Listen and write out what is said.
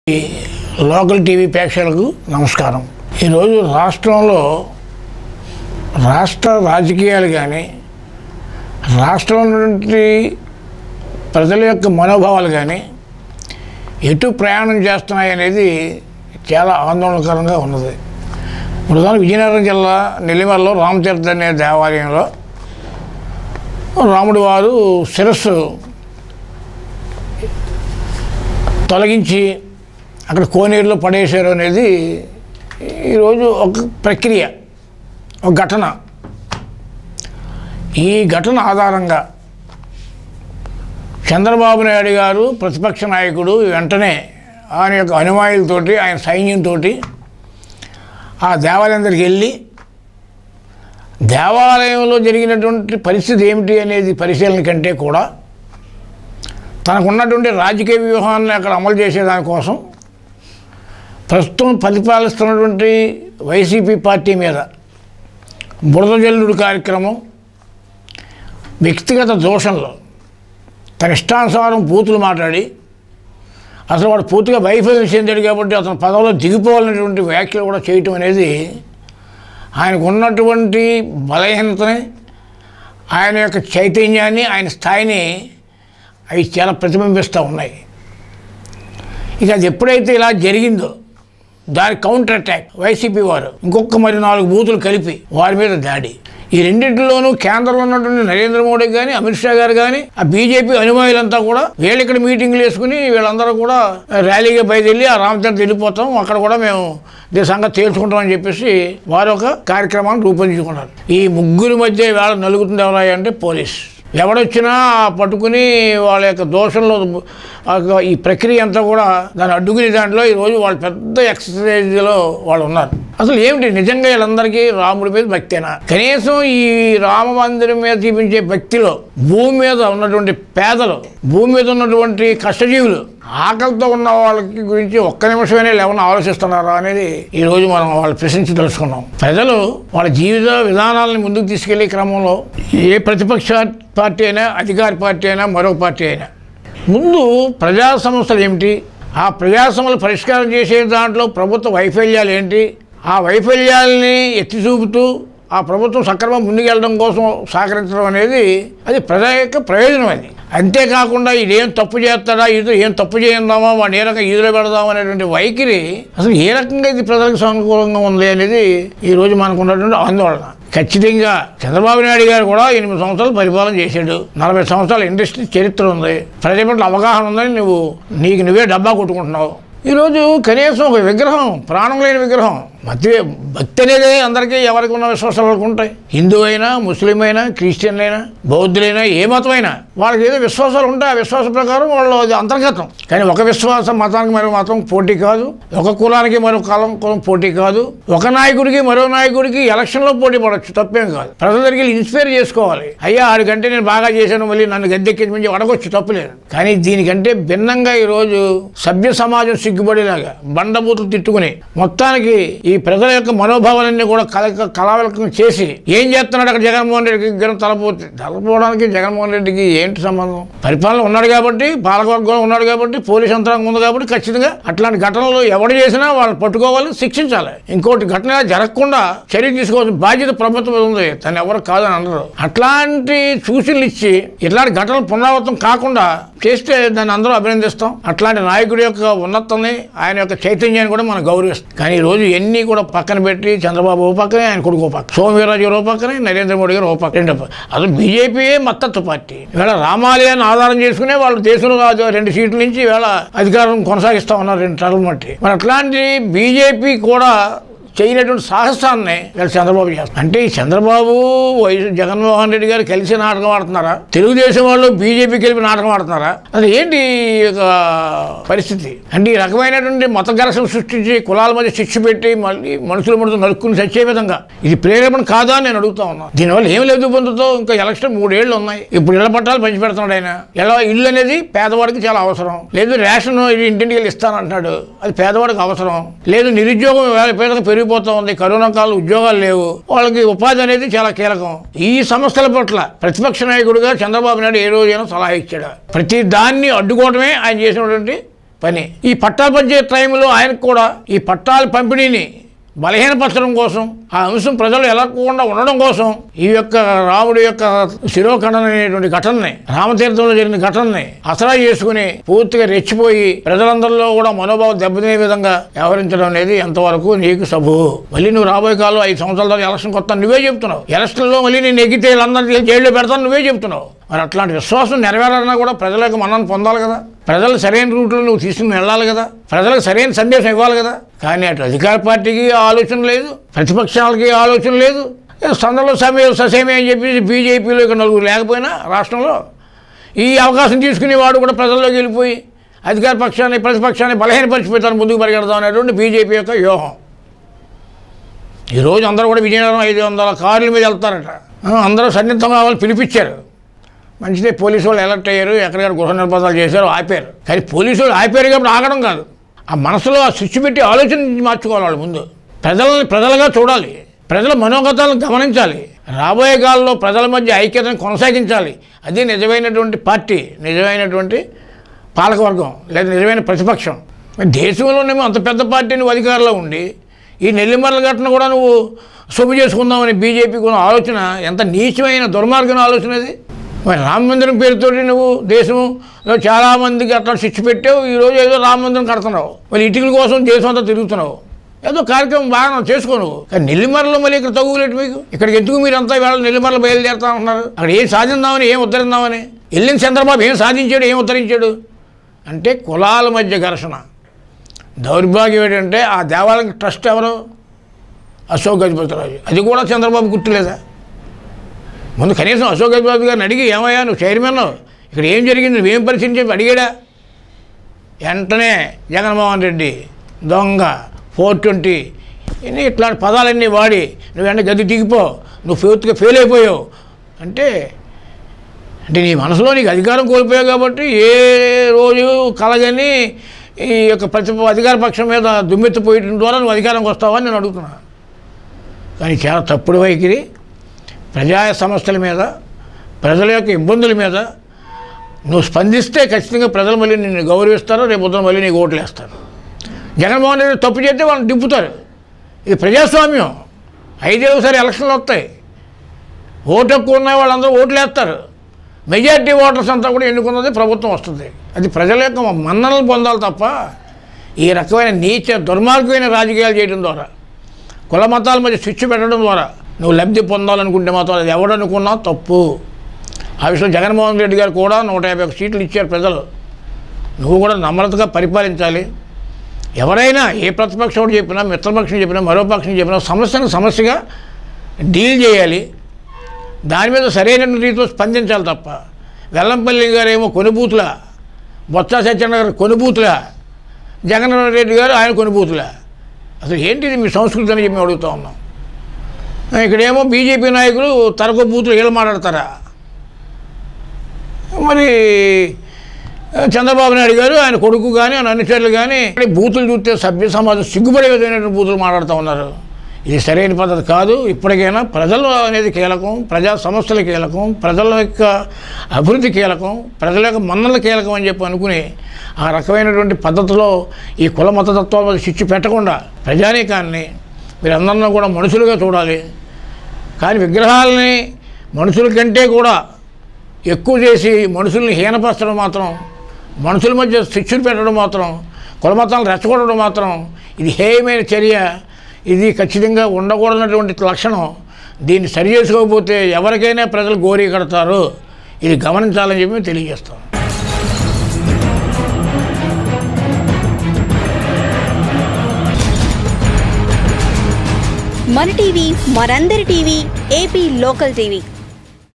ఈ local TV ప్రేక్షకులకు నమస్కారం ఈరోజు రాష్ట్రంలో రాష్ట్ర రాజకీయాలు కానీ రాష్ట్రంలో నుండి ప్రజల యొక్క మనోభావాలు కానీ ఎటు ప్రయాణం చేస్తున్నాయి అనేది చాలా ఆందోళనకరంగా ఉన్నది ప్రధాన విజయనగరం జిల్లా నెల్లిమర్లో రామతీర్థ అనే దేవాలయంలో రాముడి వారు శిరస్సు తొలగించి అక్కడ కోనేరులో పడేశారు అనేది ఈరోజు ఒక ప్రక్రియ ఒక ఘటన ఈ ఘటన ఆధారంగా చంద్రబాబు నాయుడు గారు ప్రతిపక్ష నాయకుడు వెంటనే ఆయన యొక్క అనుమాయులతోటి ఆయన సైన్యంతో ఆ దేవాలయం దగ్గరికి వెళ్ళి దేవాలయంలో జరిగినటువంటి పరిస్థితి ఏమిటి అనేది పరిశీలన కంటే కూడా తనకున్నటువంటి రాజకీయ వ్యూహాన్ని అక్కడ అమలు చేసేదానికోసం ప్రస్తుతం పరిపాలిస్తున్నటువంటి వైసీపీ పార్టీ మీద బురద జల్లుడు కార్యక్రమం వ్యక్తిగత దోషంలో తన ఇష్టానుసారం బూతులు మాట్లాడి అసలు వాడు పూర్తిగా వైఫల్యం చెందాడు కాబట్టి అతను పదవిలో దిగిపోవాలనేటువంటి వ్యాఖ్యలు కూడా చేయటం అనేది ఆయనకు ఉన్నటువంటి బలహీనతని ఆయన యొక్క చైతన్యాన్ని ఆయన స్థాయిని అవి చాలా ప్రతిబింబిస్తూ ఉన్నాయి ఇక అది ఎప్పుడైతే ఇలా జరిగిందో దాని కౌంటర్ అటాక్ వైసీపీ వారు ఇంకొక మరి నాలుగు బూతులు కలిపి వారి మీద దాడి ఈ రెండింటిలోనూ కేంద్రంలో ఉన్నటువంటి నరేంద్ర మోడీ కానీ అమిత్ షా గారు కానీ ఆ బీజేపీ అనుమాయులంతా కూడా వీళ్ళు ఇక్కడ మీటింగ్లు వేసుకుని వీళ్ళందరూ కూడా ర్యాలీగా బయలుదేరి ఆ రామచంద్ర వెళ్ళిపోతాం అక్కడ కూడా మేము దీని సంగతి తేల్చుకుంటామని చెప్పేసి వారు ఒక కార్యక్రమాన్ని రూపొందించుకున్నారు ఈ ముగ్గురి మధ్య వేళ నలుగుతుంది ఎవరా అంటే పోలీస్ ఎవడొచ్చినా పట్టుకుని వాళ్ళ యొక్క దోషంలో ఆ యొక్క ఈ ప్రక్రియ అంతా కూడా దాన్ని అడ్డుకునే దాంట్లో ఈరోజు వాళ్ళు పెద్ద ఎక్సర్సైజ్లో వాళ్ళు ఉన్నారు అసలు ఏమిటి నిజంగా వీళ్ళందరికీ రాముడి మీద భక్తేనా కనీసం ఈ రామ మందిరం మీద చూపించే భక్తిలో భూమి మీద ఉన్నటువంటి పేదలు భూమి మీద ఉన్నటువంటి కష్టజీవులు ఆకలితో ఉన్న వాళ్ళకి గురించి ఒక్క నిమిషమైనా లేవని ఆలోచిస్తున్నారా అనేది ఈ రోజు మనం వాళ్ళు ప్రశ్నించి తెలుసుకున్నాం ప్రజలు వాళ్ళ జీవిత విధానాలను ముందుకు తీసుకెళ్లే క్రమంలో ఏ ప్రతిపక్ష పార్టీ అయినా అధికార పార్టీ అయినా మరో పార్టీ అయినా ముందు ప్రజా సమస్యలు ఏమిటి ఆ ప్రజా సమస్యలు పరిష్కారం చేసే దాంట్లో ప్రభుత్వ వైఫల్యాలు ఏంటి ఆ వైఫల్యాల్ని ఎత్తి చూపుతూ ఆ ప్రభుత్వం సక్రమంగా ముందుకెళ్ళడం కోసం సహకరించడం అనేది అది ప్రజల యొక్క ప్రయోజనం అది అంతేకాకుండా ఇదేం తప్పు చేస్తాడా ఇది ఏం తప్పు చేయందామా వాడిని ఏ రకంగా ఈదులో పెడదామా అనేటువంటి వైఖరి అసలు ఏ రకంగా ఇది ప్రజలకు సానుకూలంగా ఉంది అనేది ఈరోజు మనకు ఉన్నటువంటి ఆందోళన ఖచ్చితంగా చంద్రబాబు నాయుడు గారు కూడా ఎనిమిది సంవత్సరాలు పరిపాలన చేశాడు నలభై సంవత్సరాల ఇండస్ట్రీ చరిత్ర ఉంది ప్రజల పట్ల అవగాహన ఉందని నువ్వు నీకు నువ్వే డబ్బా కొట్టుకుంటున్నావు ఈరోజు కనీసం ఒక విగ్రహం ప్రాణం లేని విగ్రహం మధ్య భక్తి అనేది అందరికీ ఎవరికి ఉన్న విశ్వాసాలకు ఉంటాయి హిందూ అయినా ముస్లిం అయినా క్రిస్టియన్ అయినా బౌద్ధులైనా ఏ మతమైనా వాళ్ళకి ఏదో విశ్వాసాలు ఉంటాయి ఆ విశ్వాస ప్రకారం వాళ్ళు అది అంతర్గతం కానీ ఒక విశ్వాస మతానికి మరో మతం పోటీ కాదు ఒక కులానికి మరో కులం కులం పోటీ కాదు ఒక నాయకుడికి మరో నాయకుడికి ఎలక్షన్లో పోటీ పడవచ్చు తప్పేం కాదు ప్రజల దగ్గర ఇన్స్పైర్ చేసుకోవాలి అయ్యా ఆడికంటే నేను బాగా చేశాను మళ్ళీ నన్ను గద్దెక్కించి అడగొచ్చు తప్పులేదు కానీ దీనికంటే భిన్నంగా ఈరోజు సభ్య సమాజం సిగ్గుపడేలాగా బండబూతులు తిట్టుకుని మొత్తానికి ఈ ప్రజల యొక్క మనోభావాలన్నీ కూడా కల కలవలకం చేసి ఏం చేస్తున్నాడు అక్కడ జగన్మోహన్ రెడ్డికి గిరం తలపోతే తలపోవడానికి జగన్మోహన్ రెడ్డికి ఏంటి సంబంధం పరిపాలన ఉన్నాడు కాబట్టి పాలకవర్గం ఉన్నాడు కాబట్టి పోలీస్ యంత్రాంగం ఉంది కాబట్టి ఖచ్చితంగా అట్లాంటి ఘటనలు ఎవడు చేసినా వాళ్ళని పట్టుకోవాలి శిక్షించాలి ఇంకోటి ఘటన జరగకుండా చర్య తీసుకోవాల్సిన బాధ్యత ప్రభుత్వం మీద ఉంది తను ఎవరు కాదని అనరు అట్లాంటి సూచనలు ఇచ్చి ఇట్లాంటి ఘటనలు పునరావృతం కాకుండా చేస్తే దాన్ని అందరూ అభినందిస్తాం అట్లాంటి నాయకుడి యొక్క ఉన్నతాన్ని ఆయన యొక్క చైతన్యాన్ని కూడా మనం గౌరవిస్తాం కానీ ఈ రోజు ఎన్ని కూడా పక్కన పెట్టి చంద్రబాబు ఓ పక్కనే ఆయన కొడుకు ఓ పక్క సోమవీరాజు గారు ఓ పక్కనే నరేంద్ర మోడీ గారు ఓ పక్క రెండు పక్క అసలు బీజేపీయే మద్దతు పార్టీ ఇవాళ రామాలయాన్ని ఆధారం చేసుకునే వాళ్ళు దేశంలో కాదు రెండు సీట్ల నుంచి ఇవాళ అధికారం కొనసాగిస్తా ఉన్నారు రెండు టర్మ్ బట్టి మరి అట్లాంటి బీజేపీ కూడా చేయనటువంటి సాహసాన్ని వీళ్ళు చంద్రబాబు చేస్తారు అంటే ఈ చంద్రబాబు వైఎస్ జగన్మోహన్ రెడ్డి గారు కలిసి నాటకం ఆడుతున్నారా తెలుగుదేశం వాళ్ళు బీజేపీ కలిపి నాటకం ఆడుతున్నారా అది ఏంటి ఈ యొక్క పరిస్థితి అంటే ఈ రకమైనటువంటి మత ఘర్షణ సృష్టించి కులాల మధ్య శిక్ష పెట్టి మళ్ళీ మనుషుల మధ్య నరుక్కుని చచ్చే విధంగా ఇది ప్రేరేపణ కాదా అని నేను అడుగుతా ఉన్నాను దీనివల్ల ఏం లేదు పొందుతో ఇంకా ఎలక్షన్ మూడేళ్లు ఉన్నాయి ఇప్పుడు ఇళ్ల పట్టాలు పంచి పెడుతున్నాడు ఆయన ఎలా ఇల్లు అనేది పేదవాడికి చాలా అవసరం లేదు రేషన్ ఇది ఇంటింటికి వెళ్ళి ఇస్తానంటున్నాడు అది పేదవాడికి అవసరం లేదు నిరుద్యోగం వేల పేదకు పెరిగిపోతా ఉంది కరోనా కాలం ఉద్యోగాలు లేవు వాళ్ళకి ఉపాధి అనేది చాలా కీలకం ఈ సమస్యల పట్ల ప్రతిపక్ష నాయకుడిగా చంద్రబాబు నాయుడు ఏ రోజైనా సలహా ఇచ్చాడు ప్రతి దాన్ని అడ్డుకోవడమే ఆయన చేసినటువంటి పని ఈ పట్టాల పంచాయతీ టైంలో ఆయనకు కూడా ఈ పట్టాల పంపిణీని బలహీనపరచడం కోసం ఆ అంశం ప్రజలు ఎలగకుండా ఉండడం కోసం ఈ యొక్క రాముడి యొక్క శిరోఖండన అనేటువంటి ఘటనని రామతీర్థంలో జరిగిన ఘటనని అసరా చేసుకుని పూర్తిగా రెచ్చిపోయి ప్రజలందరిలో కూడా మనోభావం దెబ్బతినే విధంగా వ్యవహరించడం అనేది ఎంతవరకు నీకు సబు మళ్ళీ నువ్వు రాబోయే కాలంలో ఐదు సంవత్సరాల తర్వాత ఎలక్షన్ కొత్త నువ్వే చెప్తున్నావు ఎలక్షన్లో మళ్ళీ నేను ఎగితే వీళ్ళందరినీ జైల్లో పెడతాను నువ్వే చెప్తున్నావు మరి అట్లాంటి విశ్వాసం నెరవేరాలన్నా కూడా ప్రజలకు మనం పొందాలి కదా ప్రజలు సరైన రూట్లో నువ్వు తీసుకుని వెళ్ళాలి కదా ప్రజలకు సరైన సందేశం ఇవ్వాలి కదా కానీ అటు అధికార పార్టీకి ఆలోచన లేదు ప్రతిపక్షాలకి ఆలోచన లేదు ఏ సందర్లో సమయం ససేమే అని చెప్పేసి బీజేపీలో ఇక నలుగురు లేకపోయినా రాష్ట్రంలో ఈ అవకాశం తీసుకునేవాడు కూడా ప్రజల్లోకి వెళ్ళిపోయి అధికార పక్షాన్ని ప్రతిపక్షాన్ని బలహీనపరిచిపోతాను ముందుకు పరిగెడదాం అనేటువంటి బీజేపీ యొక్క వ్యూహం ఈరోజు అందరూ కూడా విజయనగరం ఐదు వందల కార్ల మీద వెళ్తారట ఆ, అందరూ సన్నిహితం కావాలి పిలిపించారు మంచిదే పోలీసు వాళ్ళు అలర్ట్ అయ్యారు ఎక్కడికక్కడ గృహ నిర్బంధాలు చేశారు ఆపారు కానీ పోలీసు వాళ్ళు ఆపారు కాబట్టి ఆగడం కాదు ఆ మనసులో ఆ స్విచ్ పెట్టి ఆలోచన మార్చుకోవాలి వాళ్ళు ముందు ప్రజలని ప్రజలుగా చూడాలి ప్రజల మనోగతాలను గమనించాలి రాబోయే కాలంలో ప్రజల మధ్య ఐక్యతను కొనసాగించాలి అది నిజమైనటువంటి పార్టీ నిజమైనటువంటి పాలకవర్గం లేదా నిజమైన ప్రతిపక్షం మరి దేశంలోనేమో అంత పెద్ద పార్టీ నువ్వు అధికారంలో ఉండి ఈ నెల్లిమర్ల ఘటన కూడా నువ్వు సొమ్ము చేసుకుందామని బీజేపీకి ఉన్న ఆలోచన ఎంత నీచమైన దుర్మార్గం ఆలోచన అది మరి రామ మందిరం పేరుతోటి నువ్వు దేశంలో చాలామందికి అట్లా శిక్ష పెట్టావు ఈరోజు ఏదో రామ మందిరం కడుతున్నావు మరి ఇటుకల కోసం దేశం అంతా తిరుగుతున్నావు ఏదో కార్యక్రమం బాగా చేసుకో నువ్వు కానీ నెల్లిమర్రలో మళ్ళీ ఇక్కడ తగ్గులేటు మీకు ఇక్కడికి ఎందుకు మీరు అంతా వేళ నెల్లిమర్రలు బయలుదేరుతా ఉంటున్నారు అక్కడ ఏం సాధిందామని ఏం ఉద్ధరిద్దామని వెళ్ళిన చంద్రబాబు ఏం సాధించాడు ఏం ఉద్ధరించాడు అంటే కులాల మధ్య ఘర్షణ దౌర్భాగ్యం ఏంటంటే ఆ దేవాలయం ట్రస్ట్ ఎవరు అశోక్ గజపతిరాజు అది కూడా చంద్రబాబు గుర్తులేదా ముందు కనీసం అశోక్ గజపతి గారిని అడిగి ఏమయ్యా నువ్వు చైర్మన్ ఇక్కడ ఏం జరిగింది నువ్వేం పరిస్థితి చెప్పి అడిగాడా వెంటనే జగన్మోహన్ రెడ్డి దొంగ ఫోర్ ట్వంటీ ఇన్ని ఇట్లాంటి పదాలన్నీ వాడి నువ్వు వెంట గది దిగిపో నువ్వు పూర్తిగా ఫెయిల్ అయిపోయావు అంటే అంటే నీ మనసులో నీకు అధికారం కోల్పోయావు కాబట్టి ఏ రోజు కలగని ఈ యొక్క ప్రతి అధికార పక్షం మీద దుమ్మెత్తిపోయడం ద్వారా నువ్వు అధికారంకి వస్తావని నేను అడుగుతున్నా కానీ చాలా తప్పుడు వైఖరి ప్రజా సమస్యల మీద ప్రజల యొక్క ఇబ్బందుల మీద నువ్వు స్పందిస్తే ఖచ్చితంగా ప్రజలు మళ్ళీ నిన్ను గౌరవిస్తారు రేపు పొద్దున మళ్ళీ నీకు ఓట్లు వేస్తారు జగన్మోహన్ రెడ్డి తప్పు చేస్తే వాళ్ళని దింపుతారు ఇది ప్రజాస్వామ్యం ఐదేళ్ళసారి ఎలక్షన్లు వస్తాయి ఓటు ఎక్కువ ఉన్న వాళ్ళందరూ ఓట్లు వేస్తారు మెజారిటీ ఓటర్స్ అంతా కూడా ఎన్నుకున్నది ప్రభుత్వం వస్తుంది అది ప్రజల యొక్క మన్ననలు పొందాలి తప్ప ఈ రకమైన నీచ దుర్మార్గమైన రాజకీయాలు చేయడం ద్వారా కుల మతాల మధ్య స్విచ్ పెట్టడం ద్వారా నువ్వు లబ్ధి పొందాలనుకుంటే మాత్రం అది ఎవడనుకున్నా తప్పు ఆ విషయంలో జగన్మోహన్ రెడ్డి గారు కూడా నూట యాభై ఒక సీట్లు ఇచ్చారు ప్రజలు నువ్వు కూడా నమ్రతగా పరిపాలించాలి ఎవరైనా ఏ ప్రతిపక్షం చెప్పినా మిత్రపక్షం చెప్పినా మరో పక్షం చెప్పినా సమస్యను సమస్యగా డీల్ చేయాలి దాని మీద సరైన రీతిలో స్పందించాలి తప్ప వెల్లంపల్లి గారు ఏమో కొనుబూతుల బొత్స సత్యనారాయణ గారు కొనుబూతుల జగన్ రెడ్డి గారు ఆయన కొనుబూతుల అసలు ఏంటిది మీ సంస్కృతి అని చెప్పి మేము అడుగుతా ఉన్నాం ఇక్కడేమో బీజేపీ నాయకులు తరగ బూతులు వీళ్ళు మాట్లాడతారా మరి చంద్రబాబు నాయుడు గారు ఆయన కొడుకు కానీ ఆయన అనుచరులు కానీ బూతులు చూస్తే సభ్య సమాజం సిగ్గుపడే విధమైన బూతులు మాట్లాడుతూ ఉన్నారు ఇది సరైన పద్ధతి కాదు ఇప్పటికైనా ప్రజలు అనేది కీలకం ప్రజా సమస్యలు కీలకం ప్రజల యొక్క అభివృద్ధి కీలకం ప్రజల యొక్క మన్నలు కీలకం అని చెప్పి అనుకుని ఆ రకమైనటువంటి పద్ధతిలో ఈ కుల మతతత్వాల మీద శిక్ష పెట్టకుండా ప్రజానీకాన్ని మీరందరినీ కూడా మనుషులుగా చూడాలి కానీ విగ్రహాలని మనుషుల కంటే కూడా ఎక్కువ చేసి మనుషుల్ని హీనపరచడం మాత్రం మనుషుల మధ్య శిక్షలు పెట్టడం మాత్రం కులమతాలను రెచ్చగొట్టడం మాత్రం ఇది హేయమైన చర్య ఇది ఖచ్చితంగా ఉండకూడనటువంటి లక్షణం దీన్ని సరి చేసుకోకపోతే ఎవరికైనా ప్రజలు గోరీ కడతారు ఇది గమనించాలని చెప్పి మేము తెలియజేస్తాం మన టీవీ మనందరి టీవీ ఏపీ లోకల్ టీవీ